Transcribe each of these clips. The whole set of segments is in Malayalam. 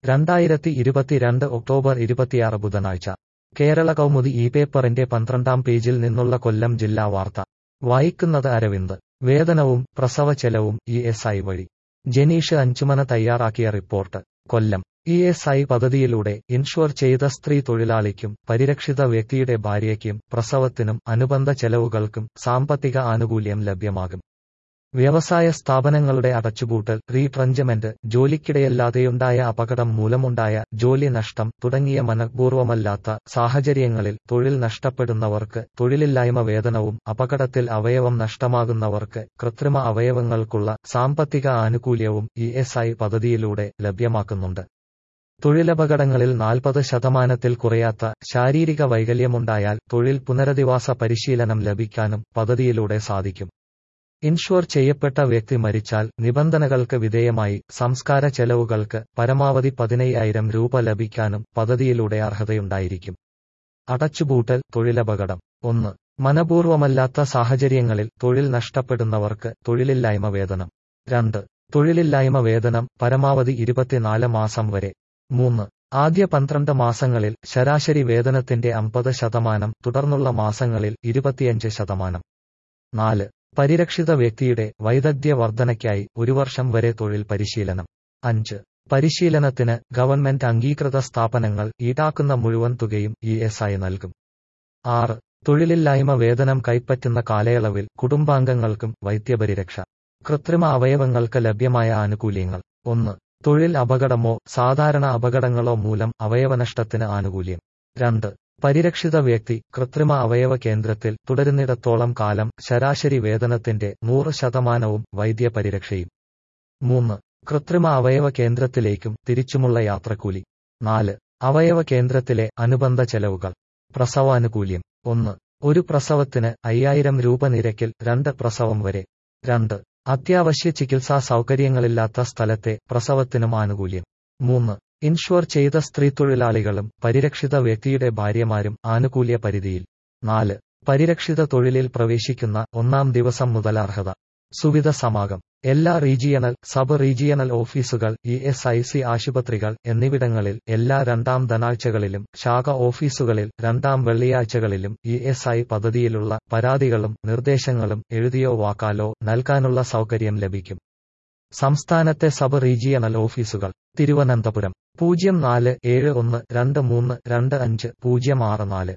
രണ്ടായിരത്തി ഇരുപത്തിരണ്ട് ഒക്ടോബർ ഇരുപത്തിയാറ് ബുധനാഴ്ച കേരള കൗമുദി ഈ പേപ്പറിന്റെ പന്ത്രണ്ടാം പേജിൽ നിന്നുള്ള കൊല്ലം ജില്ലാ വാർത്ത വായിക്കുന്നത് അരവിന്ദ് വേതനവും പ്രസവ ചെലവും ഇ എസ് ഐ വഴി ജനീഷ് അഞ്ചുമന തയ്യാറാക്കിയ report Kollam E S I പദ്ധതിയിലൂടെ ഇൻഷുർ ചെയ്ത സ്ത്രീ തൊഴിലാളിക്കും പരിരക്ഷിത വ്യക്തിയുടെ ഭാര്യയ്ക്കും പ്രസവത്തിനും അനുബന്ധ ചെലവുകൾക്കും സാമ്പത്തിക ആനുകൂല്യം ലഭ്യമാകും വ്യവസായ സ്ഥാപനങ്ങളുടെ അടച്ചുപൂട്ടൽ റീട്രഞ്ച്മെന്റ് ജോലിക്കിടെയല്ലാതെയുണ്ടായ അപകടം മൂലമുണ്ടായ ജോലി നഷ്ടം തുടങ്ങിയ മനഃപൂർവമല്ലാത്ത സാഹചര്യങ്ങളിൽ തൊഴിൽ നഷ്ടപ്പെടുന്നവർക്ക് തൊഴിലില്ലായ്മ വേതനവും അപകടത്തിൽ അവയവം നഷ്ടമാകുന്നവർക്ക് കൃത്രിമ അവയവങ്ങൾക്കുള്ള സാമ്പത്തിക ആനുകൂല്യവും ഇ എസ് ഐ പദ്ധതിയിലൂടെ ലഭ്യമാക്കുന്നുണ്ട് തൊഴിലപകടങ്ങളിൽ നാൽപ്പത് ശതമാനത്തിൽ കുറയാത്ത ശാരീരിക വൈകല്യമുണ്ടായാൽ തൊഴിൽ പുനരധിവാസ പരിശീലനം ലഭിക്കാനും പദ്ധതിയിലൂടെ സാധിക്കും ഇൻഷുർ ചെയ്യപ്പെട്ട വ്യക്തി മരിച്ചാൽ നിബന്ധനകൾക്ക് വിധേയമായി സംസ്കാര ചെലവുകൾക്ക് പരമാവധി പതിനയ്യായിരം രൂപ ലഭിക്കാനും പദ്ധതിയിലൂടെ അർഹതയുണ്ടായിരിക്കും അടച്ചുപൂട്ടൽ തൊഴിലപകടം ഒന്ന് മനപൂർവമല്ലാത്ത സാഹചര്യങ്ങളിൽ തൊഴിൽ നഷ്ടപ്പെടുന്നവർക്ക് തൊഴിലില്ലായ്മ വേതനം രണ്ട് തൊഴിലില്ലായ്മ വേതനം പരമാവധി ഇരുപത്തിനാല് മാസം വരെ മൂന്ന് ആദ്യ പന്ത്രണ്ട് മാസങ്ങളിൽ ശരാശരി വേതനത്തിന്റെ അമ്പത് ശതമാനം തുടർന്നുള്ള മാസങ്ങളിൽ ഇരുപത്തിയഞ്ച് ശതമാനം നാല് പരിരക്ഷിത വ്യക്തിയുടെ വൈദഗ്ധ്യ വർധനയ്ക്കായി ഒരു വർഷം വരെ തൊഴിൽ പരിശീലനം അഞ്ച് പരിശീലനത്തിന് ഗവൺമെന്റ് അംഗീകൃത സ്ഥാപനങ്ങൾ ഈടാക്കുന്ന മുഴുവൻ തുകയും ഇ എസ് ഐ നൽകും ആറ് തൊഴിലില്ലായ്മ വേതനം കൈപ്പറ്റുന്ന കാലയളവിൽ കുടുംബാംഗങ്ങൾക്കും വൈദ്യപരിരക്ഷ കൃത്രിമ അവയവങ്ങൾക്ക് ലഭ്യമായ ആനുകൂല്യങ്ങൾ ഒന്ന് തൊഴിൽ അപകടമോ സാധാരണ അപകടങ്ങളോ മൂലം അവയവനഷ്ടത്തിന് ആനുകൂല്യം രണ്ട് പരിരക്ഷിത വ്യക്തി കൃത്രിമ അവയവ കേന്ദ്രത്തിൽ തുടരുന്നിടത്തോളം കാലം ശരാശരി വേതനത്തിന്റെ നൂറ് ശതമാനവും വൈദ്യപരിരക്ഷയും മൂന്ന് കൃത്രിമ അവയവ കേന്ദ്രത്തിലേക്കും തിരിച്ചുമുള്ള യാത്രക്കൂലി നാല് അവയവ കേന്ദ്രത്തിലെ അനുബന്ധ ചെലവുകൾ പ്രസവാനുകൂല്യം ഒന്ന് ഒരു പ്രസവത്തിന് അയ്യായിരം രൂപ നിരക്കിൽ രണ്ട് പ്രസവം വരെ രണ്ട് അത്യാവശ്യ ചികിത്സാ സൗകര്യങ്ങളില്ലാത്ത സ്ഥലത്തെ പ്രസവത്തിനും ആനുകൂല്യം മൂന്ന് ഇൻഷുർ ചെയ്ത സ്ത്രീ തൊഴിലാളികളും പരിരക്ഷിത വ്യക്തിയുടെ ഭാര്യമാരും ആനുകൂല്യ പരിധിയിൽ നാല് പരിരക്ഷിത തൊഴിലിൽ പ്രവേശിക്കുന്ന ഒന്നാം ദിവസം മുതൽ അർഹത സുവിധ സമാഗം എല്ലാ റീജിയണൽ സബ് റീജിയണൽ ഓഫീസുകൾ ഇ എസ് ഐ സി ആശുപത്രികൾ എന്നിവിടങ്ങളിൽ എല്ലാ രണ്ടാം ധനാഴ്ചകളിലും ശാഖ ഓഫീസുകളിൽ രണ്ടാം വെള്ളിയാഴ്ചകളിലും ഇ എസ് ഐ പദ്ധതിയിലുള്ള പരാതികളും നിർദ്ദേശങ്ങളും എഴുതിയോ വാക്കാലോ നൽകാനുള്ള സൗകര്യം ലഭിക്കും സംസ്ഥാനത്തെ സബ് റീജിയണൽ ഓഫീസുകൾ തിരുവനന്തപുരം പൂജ്യം നാല് ഏഴ് ഒന്ന് രണ്ട് മൂന്ന് രണ്ട് അഞ്ച് പൂജ്യം ആറ് നാല്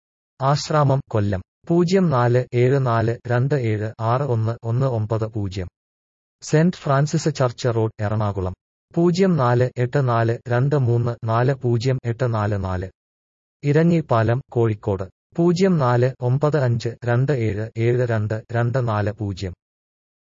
ആശ്രാമം കൊല്ലം പൂജ്യം നാല് ഏഴ് നാല് രണ്ട് ഏഴ് ആറ് ഒന്ന് ഒന്ന് ഒമ്പത് പൂജ്യം Saint Francis church road Ernakulam പൂജ്യം നാല് എട്ട് നാല് രണ്ട് മൂന്ന് നാല് പൂജ്യം എട്ട് നാല് നാല് ഇരഞ്ഞിപ്പാലം കോഴിക്കോട് പൂജ്യം നാല് ഒമ്പത് അഞ്ച് രണ്ട് ഏഴ് ഏഴ് രണ്ട് രണ്ട് നാല് പൂജ്യം